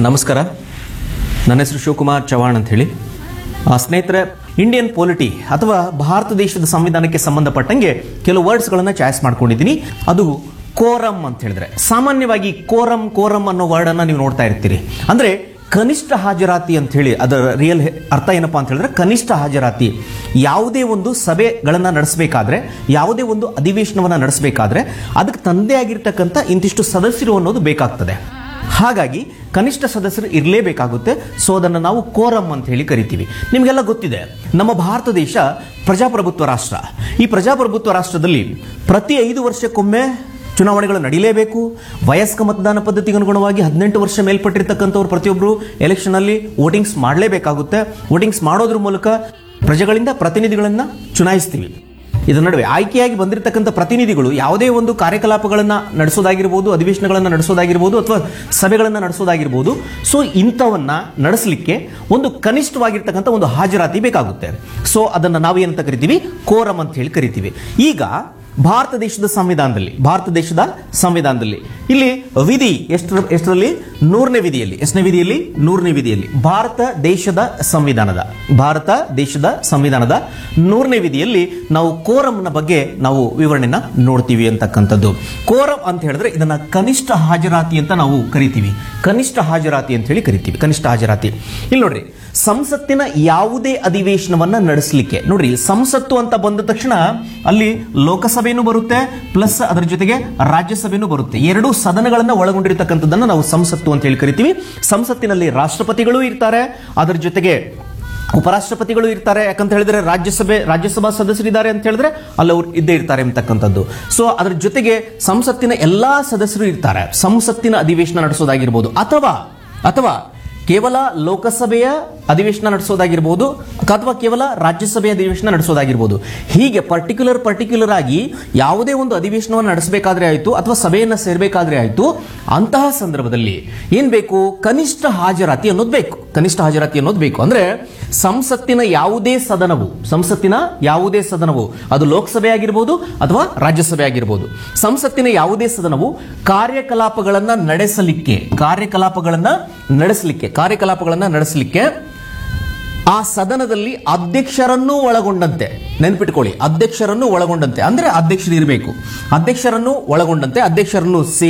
ನಮಸ್ಕಾರ ನನ್ನ ಹೆಸರು ಶಿವಕುಮಾರ್ ಚವಾಣ್ ಅಂತ ಹೇಳಿ ಆ, ಸ್ನೇಹಿತರೆ ಇಂಡಿಯನ್ ಪೊಲಿಟಿ ಅಥವಾ ಭಾರತ ದೇಶದ ಸಂವಿಧಾನಕ್ಕೆ ಸಂಬಂಧಪಟ್ಟಂಗೆ ಕೆಲವು ವರ್ಡ್ಸ್ಗಳನ್ನು ಚಾಯ್ಸ್ ಮಾಡ್ಕೊಂಡಿದ್ದೀನಿ ಅದು ಕೋರಮ್ ಅಂತ ಹೇಳಿದ್ರೆ ಸಾಮಾನ್ಯವಾಗಿ ಕೋರಮ್ ಕೋರಮ್ ಅನ್ನೋ ವರ್ಡನ್ನು ನೀವು ನೋಡ್ತಾ ಇರ್ತೀರಿ ಅಂದ್ರೆ ಕನಿಷ್ಠ ಹಾಜರಾತಿ ಅಂತ ಹೇಳಿ ಅದರ ರಿಯಲ್ ಅರ್ಥ ಏನಪ್ಪಾ ಅಂತ ಹೇಳಿದ್ರೆ ಕನಿಷ್ಠ ಹಾಜರಾತಿ ಯಾವುದೇ ಒಂದು ಸಭೆಗಳನ್ನು ನಡೆಸಬೇಕಾದ್ರೆ ಯಾವುದೇ ಒಂದು ಅಧಿವೇಶನವನ್ನು ನಡೆಸಬೇಕಾದ್ರೆ ಅದಕ್ಕೆ ತಂದೆ ಆಗಿರ್ತಕ್ಕಂಥ ಇಂತಿಷ್ಟು ಸದಸ್ಯರು ಅನ್ನೋದು ಬೇಕಾಗ್ತದೆ ಹಾಗಾಗಿ ಕನಿಷ್ಠ ಸದಸ್ಯರು ಇರಲೇಬೇಕಾಗುತ್ತೆ ಸೊ ಅದನ್ನು ನಾವು ಕೋರಮ್ ಅಂತ ಹೇಳಿ ಕರಿತೀವಿ ನಿಮಗೆಲ್ಲ ಗೊತ್ತಿದೆ ನಮ್ಮ ಭಾರತ ದೇಶ ಪ್ರಜಾಪ್ರಭುತ್ವ ರಾಷ್ಟ್ರ ಈ ಪ್ರಜಾಪ್ರಭುತ್ವ ರಾಷ್ಟ್ರದಲ್ಲಿ ಪ್ರತಿ ಐದು ವರ್ಷಕ್ಕೊಮ್ಮೆ ಚುನಾವಣೆಗಳು ನಡೀಲೇಬೇಕು ವಯಸ್ಕ ಮತದಾನ ಪದ್ಧತಿಗೆ ಅನುಗುಣವಾಗಿ ಹದಿನೆಂಟು ವರ್ಷ ಮೇಲ್ಪಟ್ಟಿರ್ತಕ್ಕಂಥವ್ರು ಪ್ರತಿಯೊಬ್ಬರು ಎಲೆಕ್ಷನ್ ಅಲ್ಲಿ ವೋಟಿಂಗ್ಸ್ ಮಾಡಲೇಬೇಕಾಗುತ್ತೆ ವೋಟಿಂಗ್ಸ್ ಮಾಡೋದ್ರ ಮೂಲಕ ಪ್ರಜೆಗಳಿಂದ ಪ್ರತಿನಿಧಿಗಳನ್ನ ಚುನಾಯಿಸ್ತೀವಿ ಇದರ ನಡುವೆ ಆಯ್ಕೆಯಾಗಿ ಬಂದಿರತಕ್ಕಂಥ ಪ್ರತಿನಿಧಿಗಳು ಯಾವುದೇ ಒಂದು ಕಾರ್ಯಕಲಾಪಗಳನ್ನು ನಡೆಸೋದಾಗಿರ್ಬೋದು ಅಧಿವೇಶನಗಳನ್ನು ನಡೆಸೋದಾಗಿರ್ಬೋದು ಅಥವಾ ಸಭೆಗಳನ್ನು ನಡೆಸೋದಾಗಿರ್ಬೋದು ಸೊ ಇಂಥವನ್ನ ನಡೆಸಲಿಕ್ಕೆ ಒಂದು ಕನಿಷ್ಠವಾಗಿರ್ತಕ್ಕಂಥ ಒಂದು ಹಾಜರಾತಿ ಬೇಕಾಗುತ್ತೆ ಸೊ ಅದನ್ನು ನಾವು ಏನಂತ ಕರಿತೀವಿ ಕೋರಮ್ ಅಂತ ಹೇಳಿ ಕರಿತೀವಿ ಈಗ ಭಾರತ ದೇಶದ ಸಂವಿಧಾನದಲ್ಲಿ ಭಾರತ ದೇಶದ ಸಂವಿಧಾನದಲ್ಲಿ ಇಲ್ಲಿ ವಿಧಿ ಎಷ್ಟರ ಎಷ್ಟರಲ್ಲಿ ನೂರನೇ ವಿಧಿಯಲ್ಲಿ ಎಷ್ಟನೇ ವಿಧಿಯಲ್ಲಿ ನೂರನೇ ವಿಧಿಯಲ್ಲಿ ಭಾರತ ದೇಶದ ಸಂವಿಧಾನದ ಭಾರತ ದೇಶದ ಸಂವಿಧಾನದ ನೂರನೇ ವಿಧಿಯಲ್ಲಿ ನಾವು ಕೋರಮ್ನ ಬಗ್ಗೆ ನಾವು ವಿವರಣೆನ ನೋಡ್ತೀವಿ ಅಂತಕ್ಕಂಥದ್ದು ಕೋರಮ್ ಅಂತ ಹೇಳಿದ್ರೆ ಇದನ್ನ ಕನಿಷ್ಠ ಹಾಜರಾತಿ ಅಂತ ನಾವು ಕರಿತೀವಿ ಕನಿಷ್ಠ ಹಾಜರಾತಿ ಅಂತ ಹೇಳಿ ಕರಿತೀವಿ ಕನಿಷ್ಠ ಹಾಜರಾತಿ ಇಲ್ಲಿ ನೋಡ್ರಿ ಸಂಸತ್ತಿನ ಯಾವುದೇ ಅಧಿವೇಶನವನ್ನ ನಡೆಸಲಿಕ್ಕೆ ನೋಡ್ರಿ ಸಂಸತ್ತು ಅಂತ ಬಂದ ತಕ್ಷಣ ಅಲ್ಲಿ ಲೋಕಸಭೆನೂ ಬರುತ್ತೆ ಪ್ಲಸ್ ಅದರ ಜೊತೆಗೆ ರಾಜ್ಯಸಭೆನೂ ಬರುತ್ತೆ ಎರಡು ಸದನಗಳನ್ನ ಒಳಗೊಂಡಿರ್ತಕ್ಕಂಥದ್ದನ್ನ ನಾವು ಸಂಸತ್ತು ಅಂತ ಹೇಳಿ ಕರಿತೀವಿ ಸಂಸತ್ತಿನಲ್ಲಿ ರಾಷ್ಟ್ರಪತಿಗಳು ಇರ್ತಾರೆ ಅದರ ಜೊತೆಗೆ ಉಪರಾಷ್ಟ್ರಪತಿಗಳು ಇರ್ತಾರೆ ಯಾಕಂತ ಹೇಳಿದ್ರೆ ರಾಜ್ಯಸಭೆ ರಾಜ್ಯಸಭಾ ಸದಸ್ಯರಿದ್ದಾರೆ ಅಂತ ಹೇಳಿದ್ರೆ ಅಲ್ಲಿ ಅವ್ರು ಇದ್ದೇ ಇರ್ತಾರೆ ಅಂತಕ್ಕಂಥದ್ದು ಸೊ ಅದರ ಜೊತೆಗೆ ಸಂಸತ್ತಿನ ಎಲ್ಲಾ ಸದಸ್ಯರು ಇರ್ತಾರೆ ಸಂಸತ್ತಿನ ಅಧಿವೇಶನ ನಡೆಸೋದಾಗಿರ್ಬೋದು ಅಥವಾ ಅಥವಾ ಕೇವಲ ಲೋಕಸಭೆಯ ಅಧಿವೇಶನ ನಡೆಸೋದಾಗಿರ್ಬೋದು ಅಥವಾ ಕೇವಲ ರಾಜ್ಯಸಭೆಯ ಅಧಿವೇಶನ ನಡೆಸೋದಾಗಿರ್ಬೋದು ಹೀಗೆ ಪರ್ಟಿಕ್ಯುಲರ್ ಪರ್ಟಿಕ್ಯುಲರ್ ಆಗಿ ಯಾವುದೇ ಒಂದು ಅಧಿವೇಶನವನ್ನು ನಡೆಸಬೇಕಾದ್ರೆ ಆಯಿತು ಅಥವಾ ಸಭೆಯನ್ನು ಸೇರಬೇಕಾದ್ರೆ ಆಯಿತು ಅಂತಹ ಸಂದರ್ಭದಲ್ಲಿ ಏನ್ ಬೇಕು ಕನಿಷ್ಠ ಹಾಜರಾತಿ ಅನ್ನೋದು ಬೇಕು ಕನಿಷ್ಠ ಹಾಜರಾತಿ ಅನ್ನೋದು ಬೇಕು ಅಂದ್ರೆ ಸಂಸತ್ತಿನ ಯಾವುದೇ ಸದನವು ಸಂಸತ್ತಿನ ಯಾವುದೇ ಸದನವು ಅದು ಲೋಕಸಭೆ ಆಗಿರ್ಬೋದು ಅಥವಾ ರಾಜ್ಯಸಭೆ ಆಗಿರ್ಬೋದು ಸಂಸತ್ತಿನ ಯಾವುದೇ ಸದನವು ಕಾರ್ಯಕಲಾಪಗಳನ್ನ ನಡೆಸಲಿಕ್ಕೆ ಕಾರ್ಯಕಲಾಪಗಳನ್ನ ನಡೆಸಲಿಕ್ಕೆ ಕಾರ್ಯಕಲಾಪಗಳನ್ನ ನಡೆಸಲಿಕ್ಕೆ ಆ ಸದನದಲ್ಲಿ ಅಧ್ಯಕ್ಷರನ್ನೂ ಒಳಗೊಂಡಂತೆ ನೆನ್ಪಿಟ್ಕೊಳ್ಳಿ ಅಧ್ಯಕ್ಷರನ್ನು ಒಳಗೊಂಡಂತೆ ಅಂದ್ರೆ ಅಧ್ಯಕ್ಷರು ಇರಬೇಕು ಅಧ್ಯಕ್ಷರನ್ನು ಒಳಗೊಂಡಂತೆ ಅಧ್ಯಕ್ಷರನ್ನು